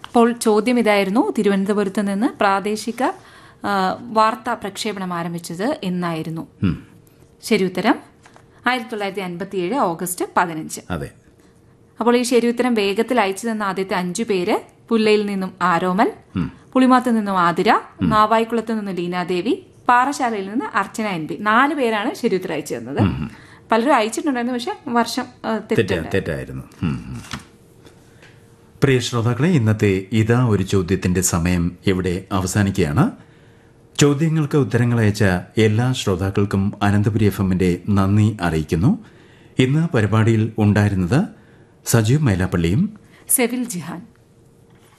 അപ്പോൾ ചോദ്യം ഇതായിരുന്നു തിരുവനന്തപുരത്ത് നിന്ന് പ്രാദേശിക ആ, വാർത്താ പ്രക്ഷേപണം ആരംഭിച്ചത് എന്നായിരുന്നു ശരി ഉത്തരം ആയിരത്തി തൊള്ളായിരത്തി അൻപത്തിയേഴ് ഓഗസ്റ്റ് പതിനഞ്ച് അതെ അപ്പോൾ ഈ ശരി ഉത്തരം വേഗത്തിൽ അയച്ചു തന്ന ആദ്യത്തെ അഞ്ചു പേര് പുല്ലയിൽ നിന്നും ആരോമൽ പുളിമാത്ത് നിന്നും ആതിര നാവായിക്കുളത്ത് നിന്നും ലീനാദേവി പാറശാലയിൽ നിന്ന് അർച്ചന എൻ പി നാല് പേരാണ് ശരി ഉത്തരം അയച്ചു തന്നത് പലരും അയച്ചിട്ടുണ്ടായിരുന്നു പക്ഷെ വർഷം ആ, തെറ്റ തെറ്റുണ്ട് തെറ്റായിരുന്നു ഉം, ഉം. പ്രിയ ശ്രോതാക്കളെ ഇന്നത്തെ ഇതാ ഒരു ചോദ്യത്തിന്റെ സമയം ഇവിടെ അവസാനിക്കുകയാണ് ചോദ്യങ്ങൾക്ക് ഉത്തരങ്ങൾ അയച്ച എല്ലാ ശ്രോതാക്കൾക്കും അനന്തപുരി എഫ് എമ്മിന്റെ നന്ദി അറിയിക്കുന്നു ഇന്ന് പരിപാടിയിൽ ഉണ്ടായിരുന്നത് സജീവ് മൈലാപ്പള്ളിയും സെവിൽ ജിഹാൻ